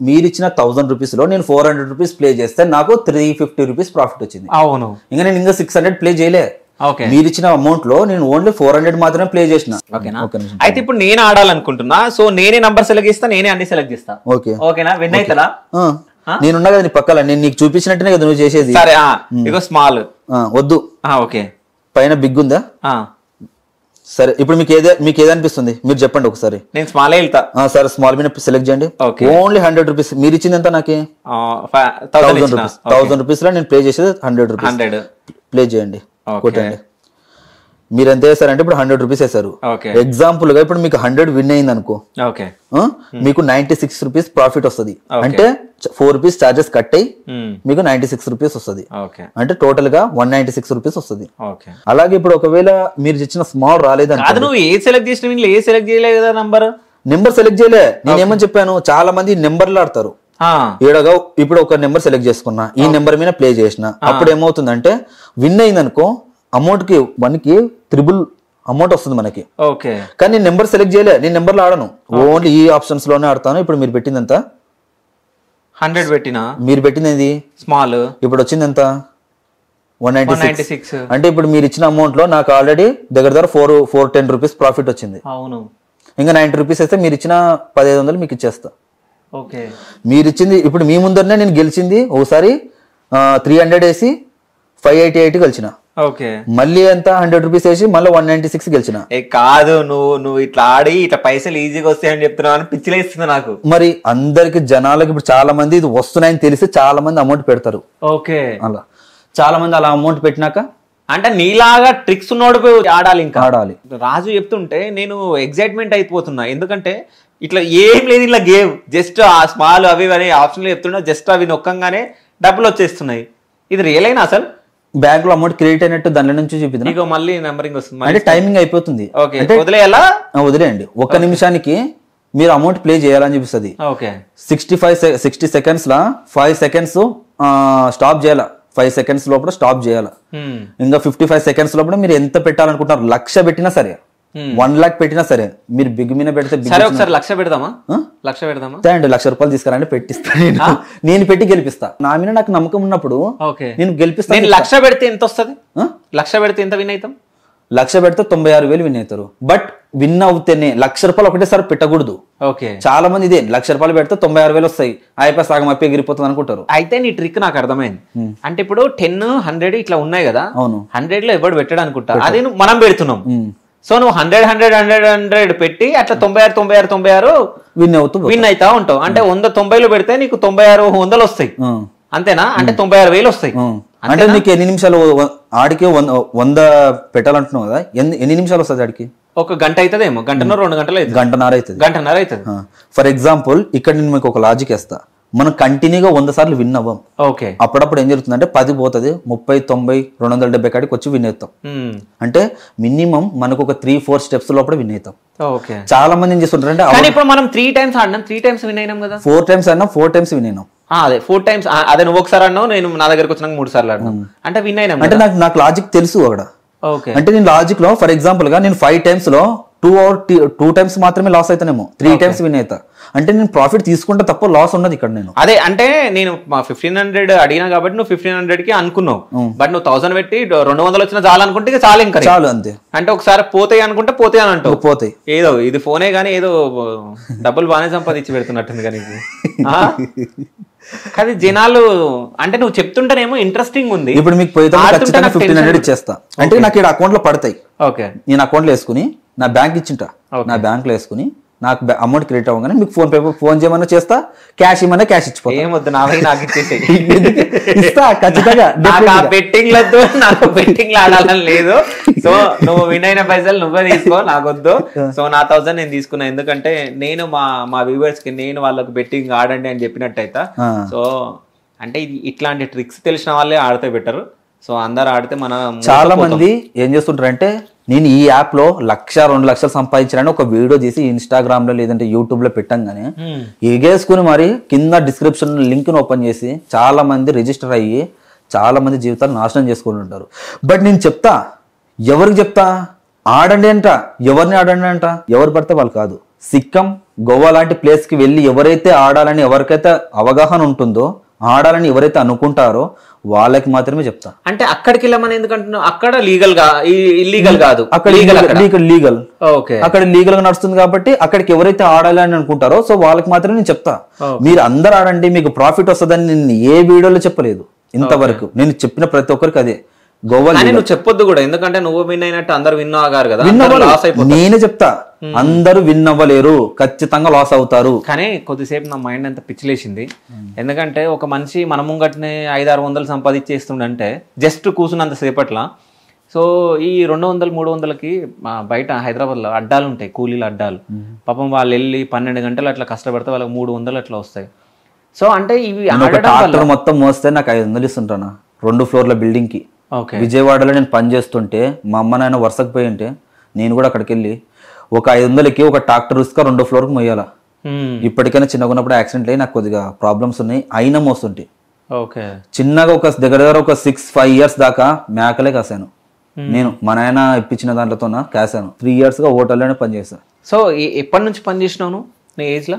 మీరు ఇచ్చిన thousand rupees లో నేను ఫోర్ హండ్రెడ్ రూపీస్ ప్లే చేస్తే నాకు త్రీ ఫిఫ్టీ రూపీస్ ప్రాఫిట్ వచ్చింది అవును ఇంకా నేను ఇంకా సిక్స్ హండ్రెడ్ ప్లే చేయలే ఓకే మీరు ఇచ్చిన అమౌంట్ లో నేను ఓన్లీ ఫోర్ హండ్రెడ్ మాత్రమే ప్లే చేసిన ఓకేనా ఒక నిమిషం అయితే ఇప్పుడు నేను ఆడాలనుకుంటున్నా సో నేనే నంబర్ సెలెక్ట్ చేస్తా నేనే అన్ని సెలెక్ట్ చేస్తా ఓకే ఓకేనా విన్ అవుతారా ఆ, నేనున్నా కదా నీ పక్కల నేను నీకు చూపించినట్టునే కదా నువ్వు చేసేది సరే ఆ, ఇగో స్మాల్ ఆ, వద్దు ఓకే పైన బిగ్ ఉందా ఆ, సరే ఇప్పుడు మీకు ఏదే మీకు ఏది అనిపిస్తుంది మీరు చెప్పండి ఒకసారి నేను స్మాలే వెళ్తా ఆ, సరే స్మాల్ మీద సెలెక్ట్ చేయండి Okay. ఓన్లీ హండ్రెడ్ రూపీస్ మీరు ఇచ్చింది ఎంత నాకు థౌసండ్ థౌసండ్ ఇచ్చిన రూపీస్ థౌసండ్ రూపీస్ లో నేను ప్లే చేసేది హండ్రెడ్ రూపీస్ హండ్రెడ్ ప్లే చేయండి Okay. కొట్టండి మీరు ఎంత వేసారంటే ఇప్పుడు హండ్రెడ్ రూపీస్ వేసారు ఓకే ఎగ్జాంపుల్ గా ఇప్పుడు మీకు హండ్రెడ్ విన్ అయింది అనుకో ఓకే ఆ, మీకు నైన్టీ సిక్స్ రూపీస్ ప్రాఫిట్ వస్తుంది Okay. అంటే ఫోర్ రూపీస్ చార్జెస్ కట్ అయ్యి మ్మ్. మీకు నైన్టీ సిక్స్ రూపీస్ వస్తుంది ఓకే అంటే టోటల్ గా వన్ నైన్టీ సిక్స్ రూపీస్ వస్తుంది ఓకే అలాగే ఇప్పుడు ఒకవేళ మీరు ఇచ్చిన స్మాల్ రాలేదని కాదు నువ్వు ఏ సెలెక్ట్ చేసిన వీళ్ళు ఏ సెలెక్ట్ చేయలేదు కదా నంబర్ నెంబర్ సెలెక్ట్ చేయలే నేను ఏమని చెప్పాను చాలా మంది నెంబర్లు ఆడతారు ఈడగా ఇప్పుడు ఒక నెంబర్ సెలెక్ట్ చేసుకున్నా ఈ నెంబర్ మీద ప్లే చేసిన అప్పుడు ఏమవుతుందంటే విన్ అయింది అనుకో అమౌంట్ కి వన్ కి త్రిబుల్ అమౌంట్ వస్తుంది మనకి ఓకే కానీ నేను నెంబర్ సెలెక్ట్ చేయలే నేను నెంబర్లో ఆడను ఓన్లీ ఈ ఆప్షన్స్ లోనే ఆడతాను ఇప్పుడు మీరు పెట్టింది ఎంత హండ్రెడ్ పెట్టిన మీరు పెట్టింది ఏంది స్మాల్ ఇప్పుడు వచ్చింది ఎంత one one ninety ninety six అంటే ఇప్పుడు మీరు ఇచ్చిన అమౌంట్ లో నాకు ఆల్రెడీ దగ్గర దగ్గర four four ten rupees profit వచ్చింది అవును ఇంకా నైన్టీ రూపీస్ అయితే మీరు ఇచ్చిన పదిహేను వందలు మీకు ఇచ్చేస్తా ఓకే మీరు ఇచ్చింది ఇప్పుడు మీ ముందరనే నేను గెలిచింది ఒకసారి త్రీ హండ్రెడ్ వేసి ఫైవ్ ఎయిటీ ఎయిట్ గెలిచిన ఓకే మళ్ళీ ఎంత హండ్రెడ్ రూపీస్ వేసి మళ్ళీ వన్ నైన్టీ సిక్స్ గెలిచిన ఏ కాదు నువ్వు నువ్వు ఇట్లా ఆడి ఇట్లా పైసలు ఈజీగా వస్తాయని చెప్తున్నావు అని పిచ్చిలేస్తుంది నాకు మరి అందరికి జనాలకి ఇప్పుడు చాలా మంది ఇది వస్తున్నాయని తెలిసి చాలా మంది అమౌంట్ పెడతారు ఓకే అలా చాలా మంది అలా అమౌంట్ పెట్టినాక అంటే నీలాగా ట్రిక్స్ ఉన్నోడు పోయి ఆడాలి ఇంకా ఆడాలి రాజు చెప్తుంటే నేను ఎగ్జైట్మెంట్ అయిపోతున్నా ఎందుకంటే ఇట్లా ఏం లేదు ఇట్లా గేమ్ జస్ట్ ఆ స్మాల్ అవి ఇవి అనే ఆప్షన్లు చెప్తున్నా జస్ట్ అవి నొక్కంగానే డబ్బులు వచ్చేస్తున్నాయి ఇది రియల్ అయినా అసలు బ్యాంక్ లో అమౌంట్ క్రెడిట్ అయినట్టు దాని నుంచి చూపిద్దాం నీకు మళ్ళీ నెంబరింగ్ వస్తుంది అంటే టైమింగ్ అయిపోతుంది ఓకే వదిలేయాలా ఆ, వదిలేయండి ఒక్క నిమిషానికి మీరు అమౌంట్ ప్లే చేయాలని చూపిస్తుంది okay sixty five sixty seconds లా ఫైవ్ సెకండ్స్ స్టాప్ చేయాల ఫైవ్ సెకండ్స్ లోపల స్టాప్ చేయాల హ్మ్. ఇంకా ఫిఫ్టీ ఫైవ్ సెకండ్స్ లోపల మీరు ఎంత పెట్టాలనుకుంటున్నారు లక్ష పెట్టినా సరే వన్ లాక్ పెట్టినా సరే మీరు బిగ్ మీద పెడితే బిగ్ సరే ఒకసారి లక్ష పెడదామా ఆ? లక్ష పెడదామా అండి లక్ష రూపాయలు తీసుకురండి పెట్టిస్తా నేను నేను పెట్టి గెలిపిస్తా నా మీద నాకు నమ్మకం ఉన్నప్పుడు ఓకే నేను గెలిపిస్తా నేను లక్ష పెడితే ఎంత వస్తుంది ఆ? లక్ష పెడితే ఎంత విన్ అవుతాం లక్ష పెడితే తొంభై ఆరు వేలు విన్ అవుతారు బట్ విన్ అవుతేనే లక్ష రూపాయలు ఒకటేసారి పెట్టకూడదు ఓకే చాలా మంది ఇదే లక్ష రూపాయలు పెడితే తొంభై ఆరు వేలు వస్తాయి అయిపోయి సగం అయిపోయి ఎగిరిపోతుంది అనుకుంటారు అయితే నీ ట్రిక్ నాకు అర్థమైంది అంటే ఇప్పుడు టెన్ హండ్రెడ్ ఇట్లా ఉన్నాయి కదా అవును హండ్రెడ్ లో ఎవడు పెట్టాడు అనుకుంటా అది నువ్వు- మనం పెడుతున్నాం ఉమ్. సో నువ్వు హండ్రెడ్ హండ్రెడ్ హండ్రెడ్ హండ్రెడ్ పెట్టి అట్లా తొంభై ఆరు తొంభై ఆరు తొంభై ఆరు విన్ అవుతూ పో- విన్ అవుతా ఉంటావు అంటే వంద తొంభైలో పెడితే నీకు తొంభై ఆరు వందలు వస్తాయి ఆ, అంతేనా అంటే తొంభై ఆరు వేలు వస్తాయి ఆ. అంటే నీకు ఎన్ని నిమిషాలు వ- ఆడికి వంద వంద పెట్టాలంటున్నావు కదా ఎన్ని ఎన్ని నిమిషాలు వస్తుంది ఆడికి ఒక గంట అవుతుందేమో గంటన్నర రెండు గంటలు అవుతుంది గంటన్నర అవుతుంది గంటన్నర అవుతుంది ఫర్ ఎగ్జాంపుల్ ఇక్కడ నేను మీకు ఒక లాజిక్ వేస్తా మనం కంటిన్యూగా వంద సార్లు విన్ అవ్వం ఓకే అప్పుడప్పుడు ఏం జరుగుతుందంటే పది పోతుంది ముప్పై తొంభై రెండు వందల డెబ్బై కాడికి వచ్చి విన్ అవుతాం ఉమ్. అంటే మినిమం మనకు ఒక త్రీ ఫోర్ స్టెప్స్ లోపల విన్ అవుతాం ఓకే చాలా మంది ఏం చేస్తుంటారంటే కానీ ఇప్పుడు మనం త్రీ టైమ్స్ ఆడినాం త్రీ టైమ్స్ విన్ అయినాం కదా ఫోర్ టైమ్స్ అయినా ఫోర్ టైమ్స్ విన్ అయినాం ఆ, అదే ఫోర్ టైమ్స్ అదే నువ్వు ఒకసారి అన్నావు నేను నా దగ్గరకు వచ్చినాక మూడు సార్లు ఆడినాం అంటే విన్ అయినాం అంటే నాకు నాకు లాజిక్ తెలుసు అక్కడ ఓకే అంటే నేను లాజిక్ లో ఫర్ ఎగ్జాంపుల్ గా నేను ఫైవ్ టైమ్స్ లో టూ ఆర్ టూ టైమ్స్ మాత్రమే లాస్ అవుతానేమో త్రీ టైమ్స్ విన్ అవుతా అంటే నేను ప్రాఫిట్ తీసుకుంటే తప్ప లాస్ ఉన్నది ఇక్కడ నేను అదే అంటే నేను ఫిఫ్టీన్ హండ్రెడ్ అడిగినా కాబట్టి నువ్వు ఫిఫ్టీన్ హండ్రెడ్ కి అనుకున్నావు బట్ నువ్వు థౌసండ్ పెట్టి రెండు వందలు వచ్చినా చాలు అనుకుంటే ఇక చాలు ఇంకా చాలు అంతే అంటే ఒకసారి పోతాయి అనుకుంటే పోతాయి అని అంటావు పోతాయి ఏదో ఇది ఫోనే కానీ ఏదో డబ్బులు బాగానే సంపాదించి పెడుతున్నట్టుంది కానీ నీకు. ఆ? కానీ జనాలు అంటే నువ్వు చెప్తుంటేనేమో ఇంట్రెస్టింగ్ ఉంది ఇప్పుడు మీకు పోయితే ఆడుతుంటే ఖచ్చితంగా నాకు ఫిఫ్టీన్ tension హండ్రెడ్ ఇచ్చేస్తా అంటే నాకు ఇక్కడ అకౌంట్ లో పడతాయి ఓకే నేను అకౌంట్ లో వేసుకుని నా బ్యాంక్ ఇచ్చింట Okay. నా బ్యాంక్ లో వేసుకుని నాకు అమౌంట్ క్రెడిట్ అవ్వగానే మీకు ఫోన్ పే ఫోన్ చేయమన్నా చేస్తా క్యాష్ ఇవ్వమన్నా క్యాష్ ఇచ్చిపోతా ఏం వద్దు నావై నాకు ఇచ్చేసేయి ఇస్తా ఖచ్చితంగా నాకు ఆ definitely గా. బెట్టింగ్ లద్దు నాకు బెట్టింగ్ ఆడాలని లేదు సో నువ్వు విన్ అయిన పైసలు నువ్వే తీసుకో నాకొద్దు సో నా థౌసండ్ నేను తీసుకున్నా ఎందుకంటే నేను మా మా వ్యూవర్స్ కి నేను వాళ్ళకి బెట్టింగ్ ఆడండి అని చెప్పినట్టయితే ఆ. సో అంటే ఇది ఇట్లాంటి ట్రిక్స్ తెలిసిన వాళ్ళే ఆడితే బెటర్ సో అందరు ఆడితే మన చాలా మంది ఏం చేస్తుంటారంటే నేను ఈ యాప్ లో లక్ష రెండు లక్షలు సంపాదించాలని ఒక వీడియో తీసి ఇన్స్టాగ్రామ్ లో లేదంటే యూట్యూబ్ లో పెట్టంగానే ఎగేసుకుని మరి కింద డిస్క్రిప్షన్ లింక్ ఓపెన్ చేసి చాలా మంది రిజిస్టర్ అయ్యి చాలా మంది జీవితాలు నాశనం చేసుకుని ఉంటారు బట్ నేను చెప్తా ఎవరికి చెప్తా ఆడండి అంట ఎవరిని ఆడండి అంట ఎవరు పడితే వాళ్ళు కాదు సిక్కం గోవా లాంటి ప్లేస్ కి వెళ్ళి ఎవరైతే ఆడాలని ఎవరికైతే అవగాహన ఉంటుందో ఆడాలని ఎవరైతే అనుకుంటారో వాళ్ళకి మాత్రమే చెప్తా అంటే అక్కడికి వెళ్ళమని ఎందుకంటున్నావు అక్కడ లీగల్ గా ఇల్లీగల్ కాదు అక్కడ లీగల్ అక్కడ లీగల్ లీగల్ ఓకే అక్కడ లీగల్ గా నడుస్తుంది కాబట్టి అక్కడికి ఎవరైతే ఆడాలని అనుకుంటారో సో వాళ్ళకి మాత్రమే నేను చెప్తా Okay. మీరు అందరు ఆడండి మీకు ప్రాఫిట్ వస్తుందని నేను ఏ వీడియోలో చెప్పలేదు ఇంతవరకు నేను చెప్పిన ప్రతి ఒక్కరికి అదే గోవా కానీ నువ్వు చెప్పొద్దు కూడా ఎందుకంటే నువ్వు విన్ అయినట్టు అందరు విన్ అవ్వగారు కదా విన్ అందరూ అవ్వలేరు. లాస్ అయిపోతారు నేనే చెప్తా అందరూ విన్ అవ్వలేరు ఖచ్చితంగా లాస్ అవుతారు కానీ కొద్దిసేపు నా మైండ్ అంతా పిచ్చిలేసింది ఎందుకంటే ఒక మనిషి మన ముంగట్నే ఐదారు వందలు సంపాదించేస్తుండంటే జస్ట్ కూర్చున్నంత సేపట్ల సో ఈ రెండు వందలు మూడు వందలకి మా బయట హైదరాబాద్లో అడ్డాలు ఉంటాయి కూలీల అడ్డాలు పాపం వాళ్ళు వెళ్ళి పన్నెండు గంటలు అట్లా కష్టపడితే వాళ్ళకి మూడు వందలు అట్లా వస్తాయి సో అంటే ఇవి నేను ఒక ఆడడం వల్ల ట్రాక్టర్ మొత్తం మోస్తే నాకు ఐదు వందలు ఇస్తుంటానా రెండు ఫ్లోర్ల బిల్డింగ్ కి ఓకే విజయవాడలో నేను పని చేస్తుంటే మా అమ్మ నాయన వరుసకు పోయి ఉంటే నేను కూడా అక్కడికి వెళ్ళి ఒక ఐదు వందలకి ఒక ట్రాక్టర్ ఇసుక రెండో ఫ్లోర్కి మొయ్యాలా మ్మ్. ఇప్పటికైనా చిన్నగా ఉన్నప్పుడు యాక్సిడెంట్ అయ్యి నాకు కొద్దిగా ప్రాబ్లమ్స్ ఉన్నాయి అయినా మోస్తుంటే ఓకే చిన్నగా ఒక దగ్గర దగ్గర ఒక సిక్స్ ఫైవ్ ఇయర్స్ దాకా మేకలే కాసాను నేను మా నాయన ఇప్పించిన దాంట్లోన కాసాను త్రీ ఇయర్స్గా హోటల్లోనే పనిచేశాను సో ఎ- ఎప్పటి నుంచి పని చేసినావు నువ్వు నీ ఏజ్లో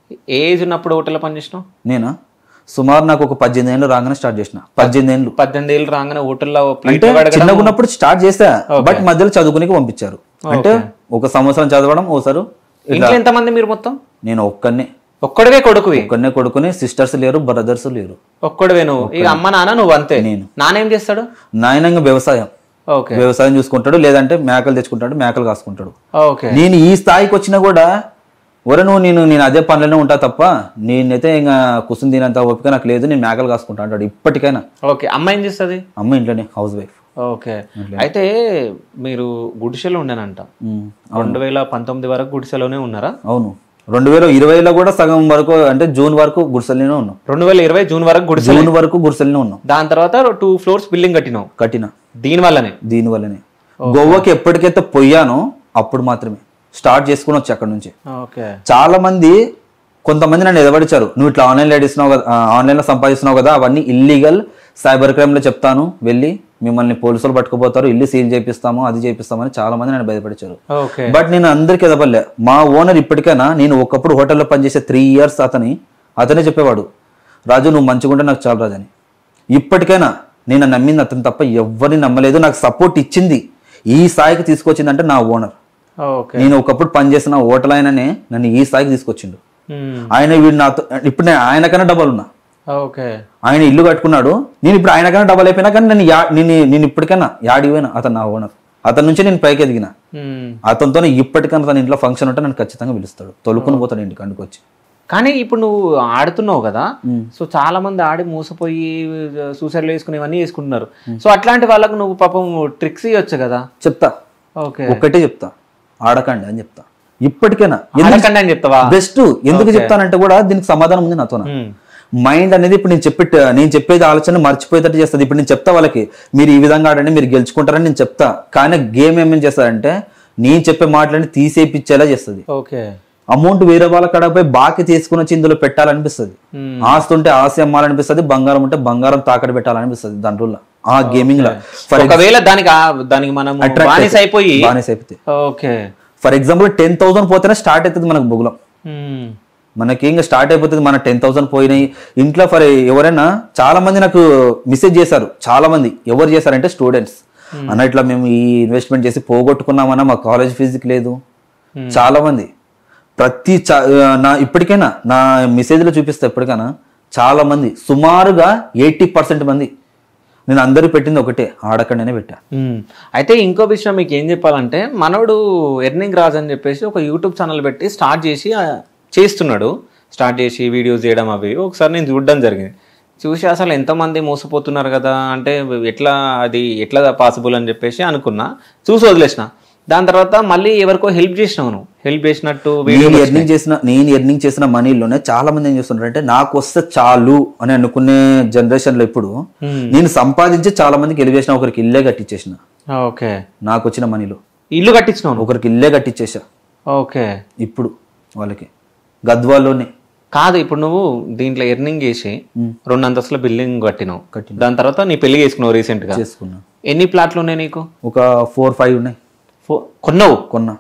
ఏ ఏజ్ ఉన్నప్పుడు హోటల్లో పని చేసినావు నేనా సుమారు నాకు ఒక పద్దెనిమిది ఏళ్ళు రాగానే స్టార్ట్ చేసిన పద్దెనిమిది ఏళ్ళు పద్దెనిమిది ఏళ్ళు రాగానే హోటల్లో ప్లేట్ అంటే చిన్నగా ఉన్నప్పుడు స్టార్ట్ చేసా బట్ మధ్యలో చదువుకునికి పంపించారు అంటే ఒక సంవత్సరం చదవడం ఓసారి ఇంట్లో ఎంతమంది మీరు మొత్తం నేను ఒక్కనే ఒక్కడవే కొడుకువి ఒక్కనే కొడుకుని సిస్టర్స్ లేరు బ్రదర్స్ లేరు ఒక్కడవే నువ్వు ఇక అమ్మ నాన్న నువ్వు అంతే నేను. నాన్న ఏం చేస్తాడు నాయనంగా వ్యవసాయం ఓకే వ్యవసాయం చూసుకుంటాడు లేదంటే మేకలు తెచ్చుకుంటాడు మేకలు కాసుకుంటాడు ఓకే నేను ఈ స్థాయికి వచ్చినా కూడా ఒరే నువ్వు నేను నేను అదే పనిలోనే ఉంటా తప్ప నేనైతే ఇంకా కుసుని తినంత ఓపిక నాకు లేదు నేను మేకలు కాసుకుంటా అంటాడు ఇప్పటికైనా ఓకే అమ్మ ఏం చేస్తుంది అమ్మ ఇంట్లోనే హౌస్ వైఫ్ ఓకే అయితే మీరు గుడిసెలో ఉండేనంట రెండు వేల పంతొమ్మిది వరకు గుడిసెలోనే ఉన్నారా అవును రెండు వేల ఇరవైలో కూడా సగం వరకు అంటే జూన్ వరకు గుడిసెలనే ఉన్నాం రెండు వేల ఇరవై జూన్ వరకు గుడిసె జూన్ వరకు గుడిసెలనే ఉన్నాం దాని తర్వాత టూ ఫ్లోర్స్ బిల్డింగ్ కట్టినావు కట్టిన దీని వల్లనే దీని వల్లనే గోవాకి ఎప్పటికైతే పోయానో అప్పుడు మాత్రమే స్టార్ట్ చేసుకుని వచ్చి అక్కడ నుంచి ఓకే చాలా మంది కొంతమంది నన్ను ఎదవడిచారు నువ్వు ఇట్లా ఆన్లైన్లో ఎడిస్తున్నావు కదా ఆన్లైన్లో సంపాదిస్తున్నావు కదా అవన్నీ ఇల్లీగల్ సైబర్ క్రైమ్లో చెప్తాను వెళ్ళి మిమ్మల్ని పోలీసులు పట్టుకుపోతారు ఇల్లు సీల్ చేపిస్తాము అది చేపిస్తామని చాలా మంది నన్ను భయపడిచారు ఓకే బట్ నేను అందరికి ఎదవలే మా ఓనర్ ఇప్పటికైనా నేను ఒకప్పుడు హోటల్లో పనిచేసే త్రీ ఇయర్స్ అతని అతనే చెప్పేవాడు రాజు నువ్వు మంచిగా ఉంటే నాకు చాలు రాజు అని ఇప్పటికైనా నేను నమ్మింది అతను తప్ప ఎవరిని నమ్మలేదు నాకు సపోర్ట్ ఇచ్చింది ఈ స్థాయికి తీసుకొచ్చిందంటే నా ఓనర్ ఓకే నేను ఒకప్పుడు పనిచేసిన హోటల్ ఆయననే నన్ను ఈ స్థాయికి తీసుకొచ్చిండు ఆయన వీడు నాతో ఇప్పుడు నేను ఆయనకన్నా డబ్బులు ఉన్నా ఓకే ఆయన ఇల్లు కట్టుకున్నాడు నేను ఇప్పుడు ఆయనకన్నా డబ్బులు అయిపోయినా కానీ నేను యా- నేను నేను ఇప్పటికైనా యాడికి పోయినా అతను నా ఓనర్ అతని నుంచి నేను పైకి ఎదిగిన అతనితో ఇప్పటికైనా తన ఇంట్లో ఫంక్షన్ ఉంటే నన్ను ఖచ్చితంగా పిలుస్తాడు తొలుకుని పోతాడు ఇంటికి అందుకు వచ్చి కానీ ఇప్పుడు నువ్వు ఆడుతున్నావు కదా సో చాలా మంది ఆడి మోసపోయి సూసైడ్లు వేసుకుని ఇవన్నీ వేసుకుంటున్నారు సో అట్లాంటి వాళ్ళకు నువ్వు పాపం ట్రిక్స్ ఇవ్వచ్చు కదా చెప్తా ఓకే ఒక్కటే చెప్తా ఆడకండి అని చెప్తా ఇప్పటికైనా ఆడకండి అని చెప్తావా బెస్ట్ ఎందుకు చెప్తానంటే కూడా దీనికి సమాధానం ఉంది నాతో మ్మ్. మైండ్ అనేది ఇప్పుడు నేను చెప్పి నేను చెప్పేది ఆలోచన మర్చిపోయేటట్టు చేస్తుంది ఇప్పుడు నేను చెప్తా వాళ్ళకి మీరు ఈ విధంగా ఆడండి మీరు గెలుచుకుంటారని నేను చెప్తా కానీ గేమ్ ఏమేం చేస్తారంటే నేను చెప్పే మాటలని తీసేపిచ్చేలా చేస్తుంది ఓకే అమౌంట్ వేరే వాళ్ళ కడపై బాకీ తీసుకుని వచ్చి ఇందులో పెట్టాలనిపిస్తుంది మ్మ్. ఆస్తి ఉంటే ఆస్తి అమ్మాలనిపిస్తుంది బంగారం ఉంటే బంగారం తాకట్టు పెట్టాలనిపిస్తుంది దాంట్లో ఆ గేమింగ్ లో ఫర్ ఒకవేళ దానికి ఆ- దానికి మనం బానిస అయిపోయి బానిస అయిపోతే okay for example ten thousand పోతేనే స్టార్ట్ అవుతుంది మనకు బుగులం మ్మ్. మనకి ఇంకా స్టార్ట్ అయిపోతుంది మన టెన్ థౌసండ్ పోయినాయి ఇంట్లో ఫర్ ఎవరైనా చాలా మంది నాకు మెసేజ్ చేశారు చాలా మంది ఎవరు చేశారంటే స్టూడెంట్స్ అన్న ఇట్లా మేము ఈ ఇన్వెస్ట్మెంట్ చేసి పోగొట్టుకున్నామన్నా మా కాలేజ్ ఫీజుకి లేదు చాలా మంది ప్రతి చా- నా ఇప్పటికైనా నా మెసేజ్లో చూపిస్తే ఎప్పటికైనా చాలా మంది సుమారుగా ఎయిటీ పర్సెంట్ మంది నేను అందరూ పెట్టింది ఒకటే ఆడకండినే పెట్టా మ్మ్. అయితే ఇంకో విషయం మీకు ఏం చెప్పాలంటే మనోడు ఎర్నింగ్ రాజ్ అని చెప్పేసి ఒక యూట్యూబ్ ఛానల్ పెట్టి స్టార్ట్ చేసి ఆ, చేస్తున్నాడు స్టార్ట్ చేసి వీడియోస్ చేయడం అవి ఒకసారి నేను చూడడం జరిగింది చూసి అసలు ఎంతమంది మోసపోతున్నారు కదా అంటే ఎట్లా అది ఎట్లా పాసిబుల్ అని చెప్పేసి అనుకున్నా చూసి వదిలేసిన దాని తర్వాత మళ్ళీ ఎవరికో హెల్ప్ చేసినావు నువ్వు హెల్ప్ చేసినట్టు వీడియో నేను ఎర్నింగ్ చేసిన నేను ఎర్నింగ్ చేసిన మనీలోనే చాలా మంది ఏం చేస్తున్నారు అంటే నాకు వస్తే చాలు అని అనుకునే జనరేషన్ లో ఇప్పుడు నేను సంపాదించి చాలా మందికి ఎలివేషన్ ఒకరికి ఇల్లే కట్టించేసిన ఓకే నాకు వచ్చిన మనీలో ఇల్లు కట్టించినావు నువ్వు ఒకరికి ఇల్లే కట్టించేసా ఓకే ఇప్పుడు వాళ్ళకి గద్వాల్లోనే కాదు ఇప్పుడు నువ్వు దీంట్లో ఎర్నింగ్ చేసి రెండు అంతస్తుల బిల్డింగ్ కట్టినావు దాని తర్వాత నీ పెళ్లి చేసుకున్నావు రీసెంట్ గా చేసుకున్నా ఎన్ని ప్లాట్లు ఉన్నాయి నీకు ఒక ఫోర్ ఫైవ్ ఉన్నాయి ఫో- కొన్నావు కొన్నా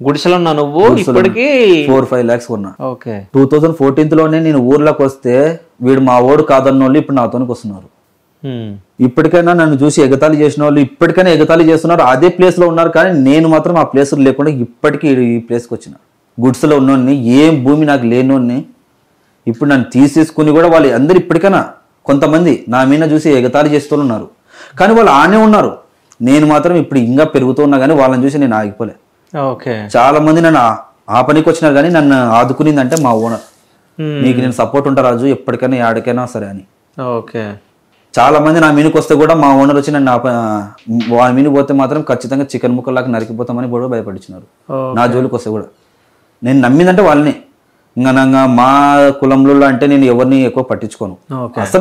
గుడిసెలో ఉన్న నువ్వు ఇప్పటికి ఫోర్ ఫైవ్ ల్యాక్స్ కొన్నా ఓకే టూ థౌజండ్ ఫోర్టీన్త్ లోనే నేను ఊర్లోకి వస్తే వీడు మా ఓడు కాదన్న వాళ్ళు ఇప్పుడు నాతోనికి వస్తున్నారు ఇప్పటికైనా నన్ను చూసి ఎగతాళి చేసిన వాళ్ళు ఇప్పటికైనా ఎగతాళి చేస్తున్నారు అదే ప్లేస్ లో ఉన్నారు కానీ నేను మాత్రం ఆ ప్లేస్ లేకుండా ఇప్పటికీ ఈ ప్లేస్కి వచ్చిన గుడ్స్ లో ఉన్నోడిని ఏం భూమి నాకు లేనోడిని ఇప్పుడు నన్ను తీసేసుకుని కూడా వాళ్ళు అందరు ఇప్పటికైనా కొంతమంది నా మీద చూసి ఎగతాళి చేస్తూ ఉన్నారు కానీ వాళ్ళు ఆనే ఉన్నారు నేను మాత్రం ఇప్పుడు ఇంకా పెరుగుతూ ఉన్నా కానీ వాళ్ళని చూసి నేను ఆగిపోలే ఓకే చాలా మంది నన్ను ఆ- ఆ పనికి వచ్చినారు కానీ నన్ను ఆదుకునిందంటే మా ఓనర్ నీకు నేను సపోర్ట్ ఉంటా రాజు ఎప్పటికైనా ఆడికైనా సరే అని ఓకే చాలా మంది నా మీదకి వస్తే కూడా మా ఓనర్ వచ్చి నన్ను ఆప- వాడి మీదకి పోతే మాత్రం ఖచ్చితంగా చికెన్ ముక్కలాగా నరికిపోతామని కూడా భయపడించినారు నా జోలికి వస్తే కూడా నేను నమ్మిందంటే వాళ్ళని ఇంకా నా- మా కులంలో అంటే నేను ఎవరిని ఎక్కువ పట్టించుకోను ఓకే అసలు